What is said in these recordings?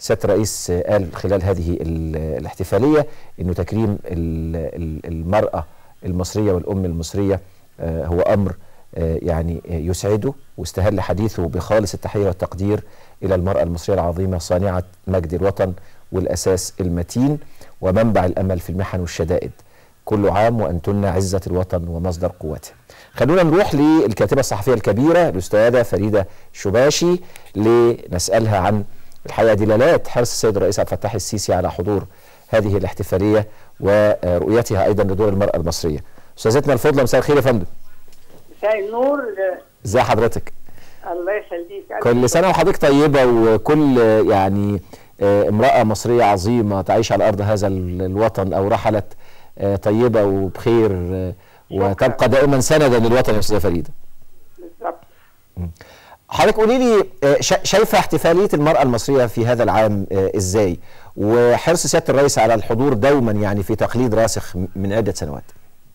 سياده الرئيس قال خلال هذه الاحتفاليه انه تكريم المراه المصريه والام المصريه هو امر يعني يسعده واستهل حديثه بخالص التحيه والتقدير الى المراه المصريه العظيمه صانعه مجد الوطن والاساس المتين ومنبع الامل في المحن والشدائد كل عام وانتن عزه الوطن ومصدر قوته. خلونا نروح للكاتبه الصحفيه الكبيره الاستاذه فريده شباشي لنسالها عن الحقيقه دلالات حرص السيد الرئيس عبد الفتاح السيسي على حضور هذه الاحتفاليه ورؤيتها ايضا لدور المراه المصريه. استاذتنا الفضله مساء الخير يا فندم. مساء النور ازي حضرتك؟ الله يخليك كل سنه وحضرتك طيبه وكل يعني امراه مصريه عظيمه تعيش على ارض هذا الوطن او رحلت طيبه وبخير وتبقى دائما سندا للوطن يا استاذه فريده. بالظبط. حضرتك قولي لي شايفه احتفاليه المراه المصريه في هذا العام ازاي؟ وحرص سياده الرئيس على الحضور دوما يعني في تقليد راسخ من عده سنوات.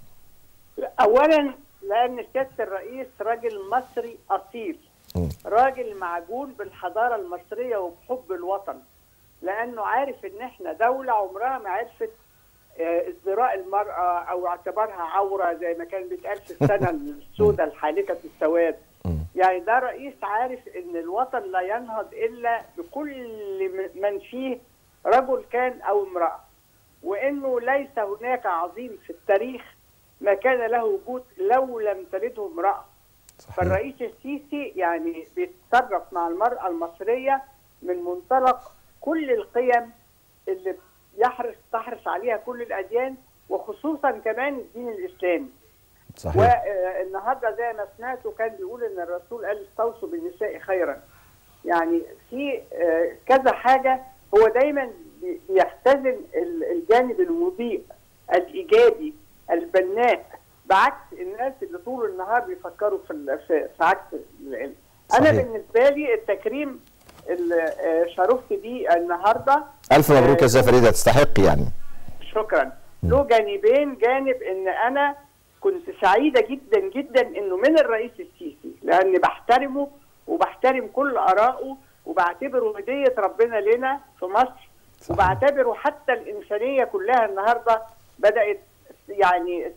اولا لان سياده الرئيس راجل مصري اصيل. راجل معجون بالحضاره المصريه وبحب الوطن. لانه عارف ان احنا دوله عمرها ما عرفت ازدراء المراه او اعتبارها عوره زي ما كان بيتقال في السنه السوداء الحالكه السواد. يعني ده رئيس عارف ان الوطن لا ينهض الا بكل من فيه رجل كان او امراه. وانه ليس هناك عظيم في التاريخ ما كان له وجود لو لم تلده امراه. صحيح. فالرئيس السيسي يعني بيتصرف مع المراه المصريه من منطلق كل القيم اللي يحرص تحرص عليها كل الاديان وخصوصا كمان الدين الاسلامي. صحيح. والنهارده زي ما سمعته كان بيقول ان الرسول قال استوصوا بالنساء خيرا. يعني في كذا حاجه هو دايما بيختزن الجانب المضيء الايجابي البناء بعكس الناس اللي طول النهار بيفكروا في في عكس العلم. انا بالنسبه لي التكريم اللي شرفت بيه النهارده الف مبروك يا استاذه فريده تستحق يعني شكرا له جانبين جانب ان انا كنت سعيده جدا جدا انه من الرئيس السيسي لاني بحترمه وبحترم كل ارائه وبعتبره هديه ربنا لنا في مصر صحيح. وبعتبره حتى الانسانيه كلها النهارده بدات يعني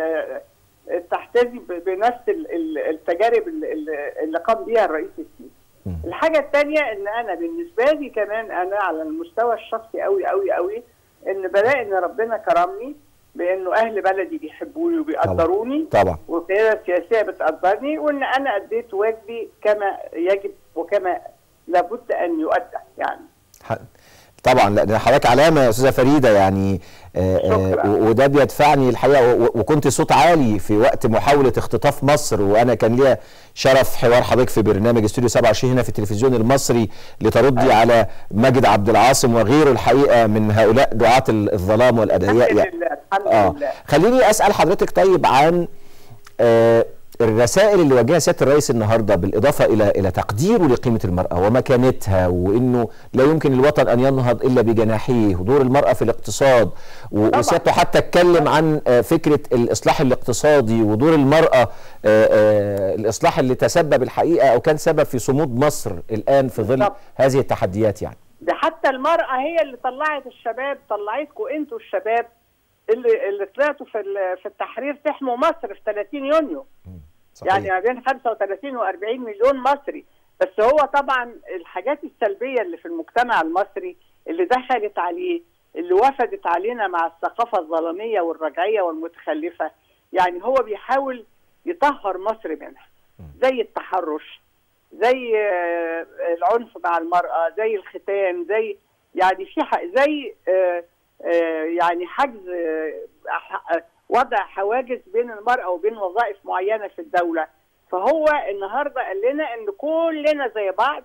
تحتذي بنفس التجارب اللي قام بها الرئيس السيسي الحاجة الثانية ان انا بالنسبة لي كمان انا على المستوى الشخصي قوي قوي قوي ان بلاقي ان ربنا كرمني بانه اهل بلدي بيحبوني وبيقدروني طبعا والقيادة السياسية بتقدرني وان انا اديت واجبي كما يجب وكما لابد ان يؤدى يعني طبعا لان حضرتك علامه يا استاذه فريده يعني آآ وده بيدفعني الحقيقه وكنت صوت عالي في وقت محاوله اختطاف مصر وانا كان ليا شرف حوار حضرتك في برنامج استوديو 27 هنا في التلفزيون المصري لتردي أيوة. على ماجد عبد العاصم وغيره الحقيقه من هؤلاء دعاه الظلام والادعياء الحمد لله الحمد آه. لله خليني اسال حضرتك طيب عن آه الرسائل اللي وجهها سياده الرئيس النهارده بالاضافه الى الى تقديره لقيمه المراه ومكانتها وانه لا يمكن الوطن ان ينهض الا بجناحيه ودور المراه في الاقتصاد وسيادته حتى اتكلم عن فكره الاصلاح الاقتصادي ودور المراه الاصلاح اللي تسبب الحقيقه او كان سبب في صمود مصر الان في ظل هذه التحديات يعني ده حتى المراه هي اللي طلعت الشباب طلعتكم انتوا الشباب اللي اللي طلعتوا في في التحرير تحموا مصر في 30 يونيو صحيح. يعني ما بين 35 و40 مليون مصري بس هو طبعا الحاجات السلبيه اللي في المجتمع المصري اللي دخلت عليه اللي وفدت علينا مع الثقافه الظلاميه والرجعيه والمتخلفه يعني هو بيحاول يطهر مصر منها زي التحرش زي العنف مع المراه زي الختان زي يعني في زي يعني حجز وضع حواجز بين المرأة وبين وظائف معينة في الدولة فهو النهاردة قال لنا ان كلنا زي بعض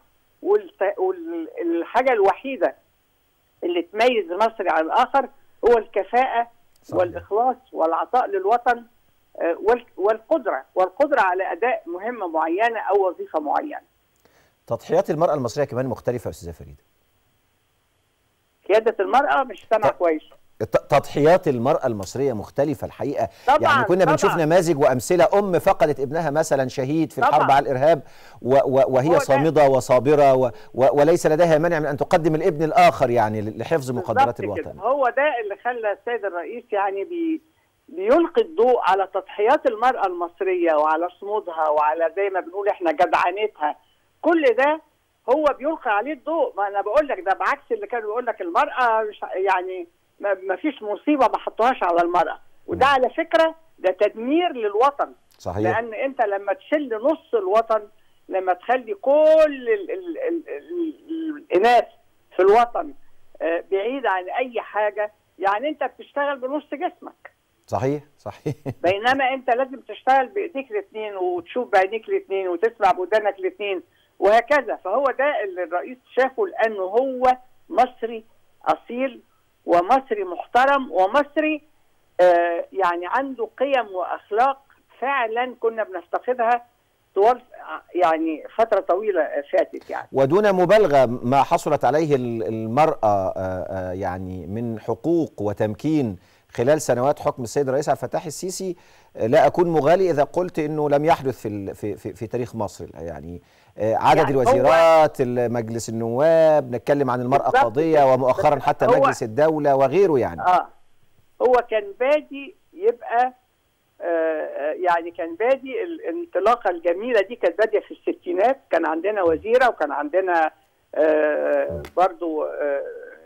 والحاجة الوحيدة اللي تميز مصر عن الآخر هو الكفاءة صحيح. والإخلاص والعطاء للوطن والقدرة والقدرة على أداء مهمة معينة أو وظيفة معينة تضحيات المرأة المصرية كمان مختلفة يا أستاذة فريدة قيادة المرأة مش سامعة كويس تضحيات المرأة المصرية مختلفة الحقيقة طبعاً يعني كنا طبعاً. بنشوف نماذج وأمثلة أم فقدت ابنها مثلا شهيد في الحرب طبعاً. على الإرهاب و و هو وهي ده. صامدة وصابرة و و وليس لديها مانع من أن تقدم الابن الآخر يعني لحفظ مقدرات بالظبط كده. الوطن هو ده اللي خلى السيد الرئيس يعني بي بيلقي الضوء على تضحيات المرأة المصرية وعلى صمودها وعلى زي ما بنقول احنا جدعنتها كل ده هو بيلقي عليه الضوء ما انا بقول لك ده بعكس اللي كان بيقول لك المرأة مش يعني ما ما فيش مصيبة ما حطوهاش على المرأة وده على فكرة ده تدمير للوطن صحيح لان انت لما تشل نص الوطن لما تخلي كل ال ال ال ال الاناث في الوطن آه، بعيد عن اي حاجه يعني انت بتشتغل بنص جسمك صحيح صحيح بينما انت لازم تشتغل بايديك الاثنين وتشوف بعينيك الاثنين وتسمع بودانك الاثنين وهكذا فهو ده اللي الرئيس شافه لانه هو مصري اصيل ومصري محترم ومصري آه يعني عنده قيم واخلاق فعلا كنا بنفتقدها طوال يعني فتره طويله فاتت يعني ودون مبالغة ما حصلت عليه ال- المرأة آه، آه، يعني من حقوق وتمكين خلال سنوات حكم السيد الرئيس عبد الفتاح السيسي آه، لا أكون مغالي إذا قلت أنه لم يحدث في ال- في في, في تاريخ مصر يعني آه، عدد يعني هو- الوزيرات مجلس النواب نتكلم عن المرأة بالظبط قاضية كده. ومؤخرا حتى هو- مجلس الدولة وغيره يعني اه هو كان بادي يبقى آه آه، يعني كان بادي الانطلاقه الجميله دي كانت باديه في الستينات كان عندنا وزيره وكان عندنا آه برضو آه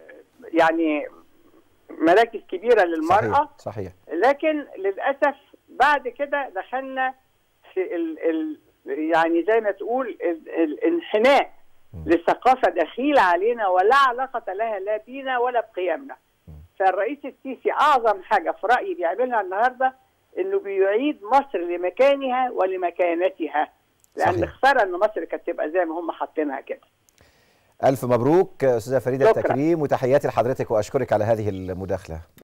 يعني مراكز كبيره للمراه صحيح صحيح لكن للاسف بعد كده دخلنا في ال ال يعني زي ما تقول ال الانحناء لثقافه دخيله علينا ولا علاقه لها لا بينا ولا بقيمنا. فالرئيس السيسي اعظم حاجه في رايي بيعملها النهارده انه بيعيد مصر لمكانها ولمكانتها لان صحيح. خساره ان مصر كانت تبقى زي ما هم حاطينها كده. ألف مبروك أستاذة فريدة شكراً. التكريم وتحياتي لحضرتك وأشكرك على هذه المداخلة